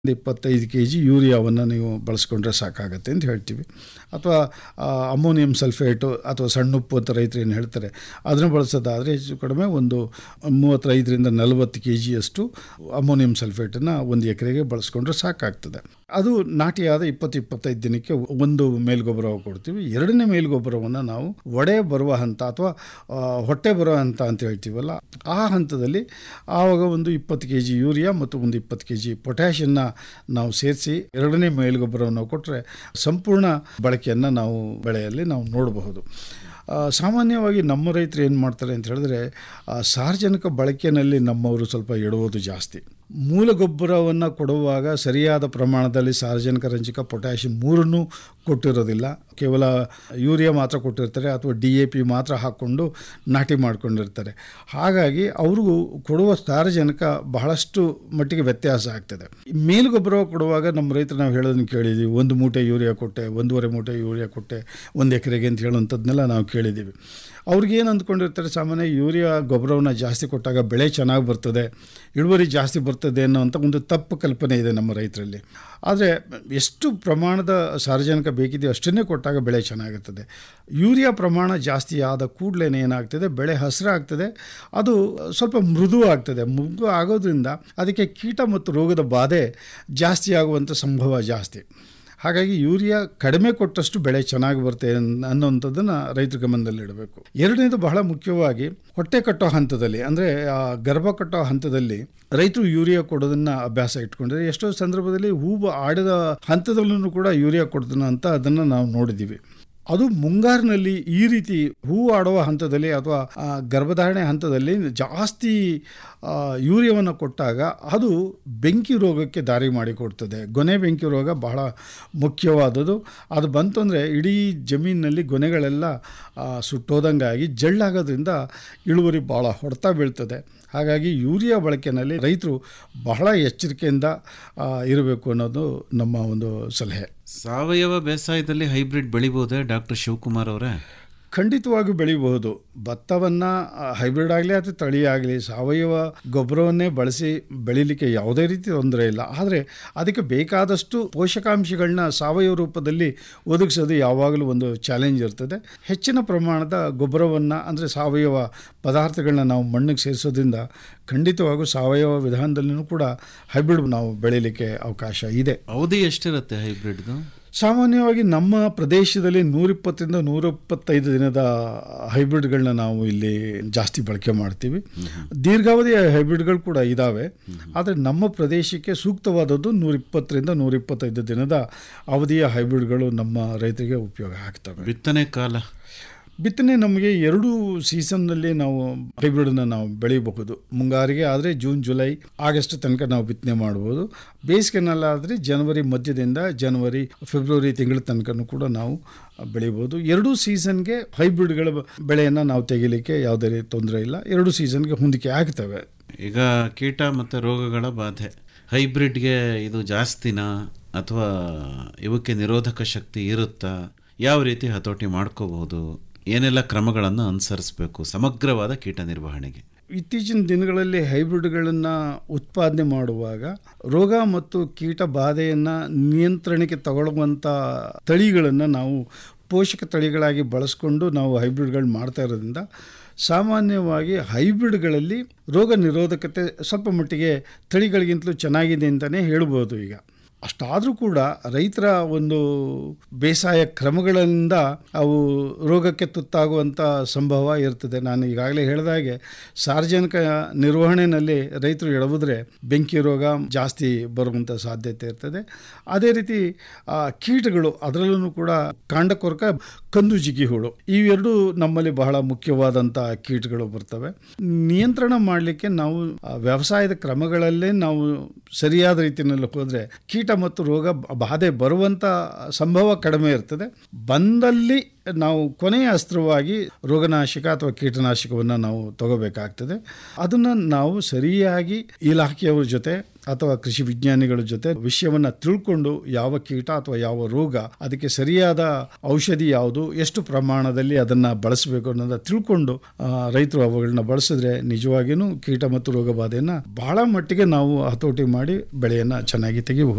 ಇಪ್ಪತ್ತೈದು K G ಯೂರಿಯಾವನ್ನು ನೀವು ಬಳಸ್ಕೊಂಡ್ರೆ ಸಾಕಾಗತ್ತೆ ಅಂತ ಹೇಳ್ತೀವಿ ಅಥವಾ ಅಮೋನಿಯಂ ಸಲ್ಫೇಟು ಅಥವಾ ಸಣ್ಣ ಉಪ್ಪು ಅಂತ ರೈತರು ಏನು ಹೇಳ್ತಾರೆ ಅದನ್ನು ಬಳಸೋದಾದರೆ ಹೆಚ್ಚು ಕಡಿಮೆ ಒಂದು ಮೂವತ್ತೈದರಿಂದ ನಲವತ್ತು ಕೆ ಜಿಯಷ್ಟು ಅಮೋನಿಯಂ ಸಲ್ಫೇಟನ್ನು ಒಂದು ಎಕರೆಗೆ ಬಳಸ್ಕೊಂಡ್ರೆ ಸಾಕಾಗ್ತದೆ ಅದು ನಾಟಿಯಾದ ಇಪ್ಪತ್ತು ಇಪ್ಪತ್ತೈದು ದಿನಕ್ಕೆ ಒಂದು ಮೇಲ್ಗೊಬ್ಬರ ಕೊಡ್ತೀವಿ ಎರಡನೇ ಮೇಲ್ಗೊಬ್ಬರವನ್ನು ನಾವು ಒಡೆ ಬರುವ ಹಂತ ಅಥವಾ ಆ, ಹೊಟ್ಟೆ ಬರುವ ಹಂತ ಅಂತ ಹೇಳ್ತೀವಲ್ಲ ಆ ಹಂತದಲ್ಲಿ ಆವಾಗ ಒಂದು ಇಪ್ಪತ್ತು ಕೆ ಜಿ ಯೂರಿಯಾ ಮತ್ತು ಒಂದು ಇಪ್ಪತ್ತು ಕೆ ಜಿ ಪೊಟ್ಯಾಷನ್ನ ನಾವು ಸೇರಿಸಿ ಎರಡನೇ ಮೇಲ್ಗೊಬ್ಬರವನ್ನು ಕೊಟ್ಟರೆ ಸಂಪೂರ್ಣ ಬಳಕೆಯನ್ನು ನಾವು ಬೆಳೆಯಲ್ಲಿ ನಾವು ನೋಡಬಹುದು ಆ, ಸಾಮಾನ್ಯವಾಗಿ ನಮ್ಮ ರೈತರು ಏನು ಮಾಡ್ತಾರೆ ಅಂತ ಹೇಳಿದ್ರೆ ಆ, ಸಾರ್ವಜನಿಕ ಬಳಕೆಯಲ್ಲಿ ನಮ್ಮವರು ಸ್ವಲ್ಪ ಎಡುವುದು ಜಾಸ್ತಿ ಮೂಲ ಗೊಬ್ಬರವನ್ನು ಕೊಡುವಾಗ ಸರಿಯಾದ ಪ್ರಮಾಣದಲ್ಲಿ ಸಾರ್ವಜನಿಕ ರಂಜಕ ಪೊಟ್ಯಾಷಿಯಂ ಮೂರನ್ನೂ ಕೊಟ್ಟಿರೋದಿಲ್ಲ ಕೇವಲ ಯೂರಿಯಾ ಮಾತ್ರ ಕೊಟ್ಟಿರ್ತಾರೆ ಅಥವಾ ಡಿ ಎ ಪಿ ಮಾತ್ರ ಹಾಕ್ಕೊಂಡು ನಾಟಿ ಮಾಡ್ಕೊಂಡಿರ್ತಾರೆ ಹಾಗಾಗಿ ಅವ್ರಿಗೂ ಕೊಡುವ ಸಾರಜನಕ ಬಹಳಷ್ಟು ಮಟ್ಟಿಗೆ ವ್ಯತ್ಯಾಸ ಆಗ್ತದೆ ಮೇಲುಗೊಬ್ಬರ ಕೊಡುವಾಗ ನಮ್ಮ ರೈತರು ನಾವು ಹೇಳೋದನ್ನು ಕೇಳಿದ್ದೀವಿ ಒಂದು ಮೂಟೆ ಯೂರಿಯಾ ಕೊಟ್ಟೆ ಒಂದೂವರೆ ಮೂಟೆ ಯೂರಿಯಾ ಕೊಟ್ಟೆ ಒಂದು ಎಕರೆಗೆ ಅಂತ ಹೇಳುವಂಥದ್ದನ್ನೆಲ್ಲ ನಾವು ಕೇಳಿದ್ದೀವಿ ಅವ್ರಿಗೇನು ಅಂದ್ಕೊಂಡಿರ್ತಾರೆ ಸಾಮಾನ್ಯ ಯೂರಿಯಾ ಗೊಬ್ಬರವನ್ನು ಜಾಸ್ತಿ ಕೊಟ್ಟಾಗ ಬೆಳೆ ಚೆನ್ನಾಗಿ ಬರ್ತದೆ ಇಳುವರಿ ಜಾಸ್ತಿ ಬರ್ತದೆ ಅನ್ನೋಂಥ ಒಂದು ತಪ್ಪು ಕಲ್ಪನೆ ಇದೆ ನಮ್ಮ ರೈತರಲ್ಲಿ ಆದರೆ ಎಷ್ಟು ಪ್ರಮಾಣದ ಸಾರಜನಕ ಬೇಕಿದೆಯೋ ಅಷ್ಟನ್ನೇ ಕೊಟ್ಟಾಗ ಬೆಳೆ ಚೆನ್ನಾಗಿರ್ತದೆ ಯೂರಿಯಾ ಪ್ರಮಾಣ ಜಾಸ್ತಿ ಆದ ಕೂಡಲೇ ಏನಾಗ್ತದೆ ಬೆಳೆ ಹಸಿರಾಗ್ತದೆ ಅದು ಸ್ವಲ್ಪ ಮೃದು ಆಗ್ತದೆ ಮೃದು ಆಗೋದ್ರಿಂದ ಅದಕ್ಕೆ ಕೀಟ ಮತ್ತು ರೋಗದ ಬಾಧೆ ಜಾಸ್ತಿ ಆಗುವಂಥ ಸಂಭವ ಜಾಸ್ತಿ ಹಾಗಾಗಿ ಯೂರಿಯಾ ಕಡಿಮೆ ಕೊಟ್ಟಷ್ಟು ಬೆಳೆ ಚೆನ್ನಾಗಿ ಬರುತ್ತೆ ಅನ್- ಅನ್ನೋಂಥದ್ದನ್ನು ರೈತರ ಗಮನದಲ್ಲಿಡಬೇಕು ಎರಡನೇದು ಬಹಳ ಮುಖ್ಯವಾಗಿ ಹೊಟ್ಟೆ ಕಟ್ಟೋ ಹಂತದಲ್ಲಿ ಅಂದರೆ ಗರ್ಭ ಕಟ್ಟೋ ಹಂತದಲ್ಲಿ ರೈತರು ಯೂರಿಯಾ ಕೊಡೋದನ್ನು ಅಭ್ಯಾಸ ಇಟ್ಕೊಂಡ್ರೆ ಎಷ್ಟೋ ಸಂದರ್ಭದಲ್ಲಿ ಹೂವು ಆಡಿದ ಹಂತದಲ್ಲೂ ಕೂಡ ಯೂರಿಯಾ ಕೊಡ್ತಾನೆ ಅಂತ ಅದನ್ನು ನಾವು ನೋಡಿದ್ದೀವಿ ಅದು ಮುಂಗಾರಿನಲ್ಲಿ ಈ ರೀತಿ ಹೂವು ಆಡುವ ಹಂತದಲ್ಲಿ ಅಥವಾ ಆ, ಗರ್ಭಧಾರಣೆ ಹಂತದಲ್ಲಿ ಜಾಸ್ತಿ ಆ, ಯೂರಿಯಾವನ್ನು ಕೊಟ್ಟಾಗ ಅದು ಬೆಂಕಿ ರೋಗಕ್ಕೆ ದಾರಿ ಮಾಡಿಕೊಡ್ತದೆ ಗೊನೆ ಬೆಂಕಿ ರೋಗ ಬಹಳ ಮುಖ್ಯವಾದದ್ದು ಅದು ಬಂತು ಅಂದರೆ ಇಡೀ ಜಮೀನಿನಲ್ಲಿ ಗೊನೆಗಳೆಲ್ಲ ಆ, ಸುಟ್ಟೋದಂಗಾಗಿ ಜಳ್ಳಾಗೋದ್ರಿಂದ ಇಳುವರಿ ಭಾಳ ಹೊಡೆತ ಬೀಳ್ತದೆ ಹಾಗಾಗಿ ಯೂರಿಯಾ ಬಳಕೆಯಲ್ಲಿ ರೈತರು ಬಹಳ ಎಚ್ಚರಿಕೆಯಿಂದ ಆ, ಇರಬೇಕು ಅನ್ನೋದು ನಮ್ಮ ಒಂದು ಸಲಹೆ ಸಾವಯವ ಬೇಸಾಯದಲ್ಲಿ ಹೈಬ್ರಿಡ್ ಬೆಳಿಬೋದೇ ಡಾಕ್ಟರ್ ಶಿವಕುಮಾರ್ ಅವರೇ ಖಂಡಿತವಾಗಿ ಬೆಳಿಬಹುದು ಭತ್ತವನ್ನು ಹೈಬ್ರಿಡ್ ಆಗಲಿ ಅಥವಾ ತಳಿ ಆಗಲಿ ಸಾವಯವ ಗೊಬ್ಬರವನ್ನೇ ಬಳಸಿ ಬೆಳೀಲಿಕ್ಕೆ ಯಾವುದೇ ರೀತಿ ತೊಂದರೆ ಇಲ್ಲ ಆದರೆ ಅದಕ್ಕೆ ಬೇಕಾದಷ್ಟು ಪೋಷಕಾಂಶಗಳನ್ನ ಸಾವಯವ ರೂಪದಲ್ಲಿ ಒದಗಿಸೋದು ಯಾವಾಗಲೂ ಒಂದು ಚಾಲೆಂಜ್ ಇರ್ತದೆ ಹೆಚ್ಚಿನ ಪ್ರಮಾಣದ ಗೊಬ್ಬರವನ್ನು ಅಂದರೆ ಸಾವಯವ ಪದಾರ್ಥಗಳನ್ನ ನಾವು ಮಣ್ಣಿಗೆ ಸೇರಿಸೋದ್ರಿಂದ ಖಂಡಿತವಾಗೂ ಸಾವಯವ ವಿಧಾನದಲ್ಲಿನೂ ಕೂಡ ಹೈಬ್ರಿಡ್ ನಾವು ಬೆಳೀಲಿಕ್ಕೆ ಅವಕಾಶ ಇದೆ ಅವಧಿ ಎಷ್ಟಿರುತ್ತೆ ಹೈಬ್ರಿಡ್ದು ಸಾಮಾನ್ಯವಾಗಿ ನಮ್ಮ ಪ್ರದೇಶದಲ್ಲಿ ನೂರಿಪ್ಪತ್ತರಿಂದ ನೂರ ಇಪ್ಪತ್ತೈದು ದಿನದ ಹೈಬ್ರಿಡ್ಗಳನ್ನ ನಾವು ಇಲ್ಲಿ ಜಾಸ್ತಿ ಬಳಕೆ ಮಾಡ್ತೀವಿ ದೀರ್ಘಾವಧಿಯ ಹೈಬ್ರಿಡ್ಗಳು ಕೂಡ ಇದ್ದಾವೆ ಆದರೆ ನಮ್ಮ ಪ್ರದೇಶಕ್ಕೆ ಸೂಕ್ತವಾದದ್ದು ನೂರಿಪ್ಪತ್ತರಿಂದ ನೂರಿಪ್ಪತ್ತೈದು ದಿನದ ಅವಧಿಯ ಹೈಬ್ರಿಡ್ಗಳು ನಮ್ಮ ರೈತರಿಗೆ ಉಪಯೋಗ ಆಗ್ತವೆ ಬಿತ್ತನೆ ಕಾಲ ಬಿತ್ತನೆ ನಮಗೆ ಎರಡು ಸೀಸನ್ನಲ್ಲಿ ನಾವು ಹೈಬ್ರಿಡನ್ನ ನಾವು ಬೆಳಿಬಹುದು ಮುಂಗಾರಿಗೆ ಆದರೆ ಜೂನ್ ಜುಲೈ ಆಗಸ್ಟ್ ತನಕ ನಾವು ಬಿತ್ತನೆ ಮಾಡ್ಬೋದು ಬೇಸಿಗೆನಲ್ಲಾದರೆ ಜನವರಿ ಮಧ್ಯದಿಂದ ಜನವರಿ ಫೆಬ್ರವರಿ ತಿಂಗಳ ತನಕನೂ ಕೂಡ ನಾವು ಬೆಳಿಬೋದು ಎರಡೂ ಸೀಸನ್ಗೆ ಹೈಬ್ರಿಡ್ಗಳ ಬೆಳೆಯನ್ನು ನಾವು ತೆಗಿಲಿಕ್ಕೆ ಯಾವುದೇ ರೀತಿ ತೊಂದರೆ ಇಲ್ಲ ಎರಡು ಸೀಸನ್ಗೆ ಹೊಂದಿಕೆ ಆಗ್ತವೆ ಈಗ ಕೀಟ ಮತ್ತು ರೋಗಗಳ ಬಾಧೆ ಹೈಬ್ರಿಡ್ಗೆ ಇದು ಜಾಸ್ತಿನಾ ಅಥವಾ ಇವಕ್ಕೆ ನಿರೋಧಕ ಶಕ್ತಿ ಇರುತ್ತಾ ಯಾವ ರೀತಿ ಹತೋಟಿ ಮಾಡ್ಕೋಬಹುದು ಏನೆಲ್ಲ ಕ್ರಮಗಳನ್ನು ಅನುಸರಿಸಬೇಕು ಸಮಗ್ರವಾದ ಕೀಟ ನಿರ್ವಹಣೆಗೆ ಇತ್ತೀಚಿನ ದಿನಗಳಲ್ಲಿ ಹೈಬ್ರಿಡ್ಗಳನ್ನು ಉತ್ಪಾದನೆ ಮಾಡುವಾಗ ರೋಗ ಮತ್ತು ಕೀಟ ಬಾಧೆಯನ್ನು ನಿಯಂತ್ರಣಕ್ಕೆ ತಗೊಳ್ಳುವಂಥ ತಳಿಗಳನ್ನು ನಾವು ಪೋಷಕ ತಳಿಗಳಾಗಿ ಬಳಸ್ಕೊಂಡು ನಾವು ಹೈಬ್ರಿಡ್ಗಳು ಮಾಡ್ತಾ ಇರೋದ್ರಿಂದ ಸಾಮಾನ್ಯವಾಗಿ ಹೈಬ್ರಿಡ್ಗಳಲ್ಲಿ ರೋಗ ನಿರೋಧಕತೆ ಸ್ವಲ್ಪ ಮಟ್ಟಿಗೆ ತಳಿಗಳಿಗಿಂತಲೂ ಚೆನ್ನಾಗಿದೆ ಅಂತಲೇ ಹೇಳ್ಬೋದು ಈಗ ಅಷ್ಟಾದರೂ ಕೂಡ ರೈತರ ಒಂದು ಬೇಸಾಯ ಕ್ರಮಗಳಿಂದ ಅವು ರೋಗಕ್ಕೆ ತುತ್ತಾಗುವಂಥ ಸಂಭವ ಇರ್ತದೆ ನಾನು ಈಗಾಗಲೇ ಹೇಳಿದಾಗೆ ಸಾರ್ವಜನಿಕ ನಿರ್ವಹಣೆಯಲ್ಲಿ ರೈತರು ಎಡವಿದ್ರೆ ಬೆಂಕಿ ರೋಗ ಜಾಸ್ತಿ ಬರುವಂಥ ಸಾಧ್ಯತೆ ಇರ್ತದೆ ಅದೇ ರೀತಿ ಆ, ಕೀಟಗಳು ಅದರಲ್ಲೂ ಕೂಡ ಕಾಂಡಕೊರಕ ಕಂದು ಜಿಗಿ ಹುಳು ಇವೆರಡು ನಮ್ಮಲ್ಲಿ ಬಹಳ ಮುಖ್ಯವಾದಂಥ ಕೀಟಗಳು ಬರ್ತವೆ ನಿಯಂತ್ರಣ ಮಾಡಲಿಕ್ಕೆ ನಾವು ಆ, ವ್ಯವಸಾಯದ ಕ್ರಮಗಳಲ್ಲೇ ನಾವು ಸರಿಯಾದ ರೀತಿಯಲ್ಲಿ ಹೋದರೆ ಕೀಟ ಮತ್ತು ರೋಗ ಬಾಧೆ ಬರುವಂಥ ಸಂಭವ ಕಡಿಮೆ ಇರ್ತದೆ ಬಂದಲ್ಲಿ ನಾವು ಕೊನೆಯ ಅಸ್ತ್ರವಾಗಿ ರೋಗನಾಶಕ ಅಥವಾ ಕೀಟನಾಶಕವನ್ನು ನಾವು ತಗೋಬೇಕಾಗ್ತದೆ ಅದನ್ನು ನಾವು ಸರಿಯಾಗಿ ಇಲಾಖೆಯವ್ರ ಜೊತೆ ಅಥವಾ ಕೃಷಿ ವಿಜ್ಞಾನಿಗಳ ಜೊತೆ ವಿಷಯವನ್ನು ತಿಳ್ಕೊಂಡು ಯಾವ ಕೀಟ ಅಥವಾ ಯಾವ ರೋಗ ಅದಕ್ಕೆ ಸರಿಯಾದ ಔಷಧಿ ಯಾವುದು ಎಷ್ಟು ಪ್ರಮಾಣದಲ್ಲಿ ಅದನ್ನು ಬಳಸಬೇಕು ಅನ್ನೋದನ್ನ ತಿಳ್ಕೊಂಡು ಆ, ರೈತರು ಅವುಗಳನ್ನ ಬಳಸಿದ್ರೆ ನಿಜವಾಗಿಯೂ ಕೀಟ ಮತ್ತು ರೋಗ ಬಾಧೆಯನ್ನು ಬಹಳ ಮಟ್ಟಿಗೆ ನಾವು ಹತೋಟಿ ಮಾಡಿ ಬೆಳೆಯನ್ನು ಚೆನ್ನಾಗಿ ತೆಗಿಬಹುದು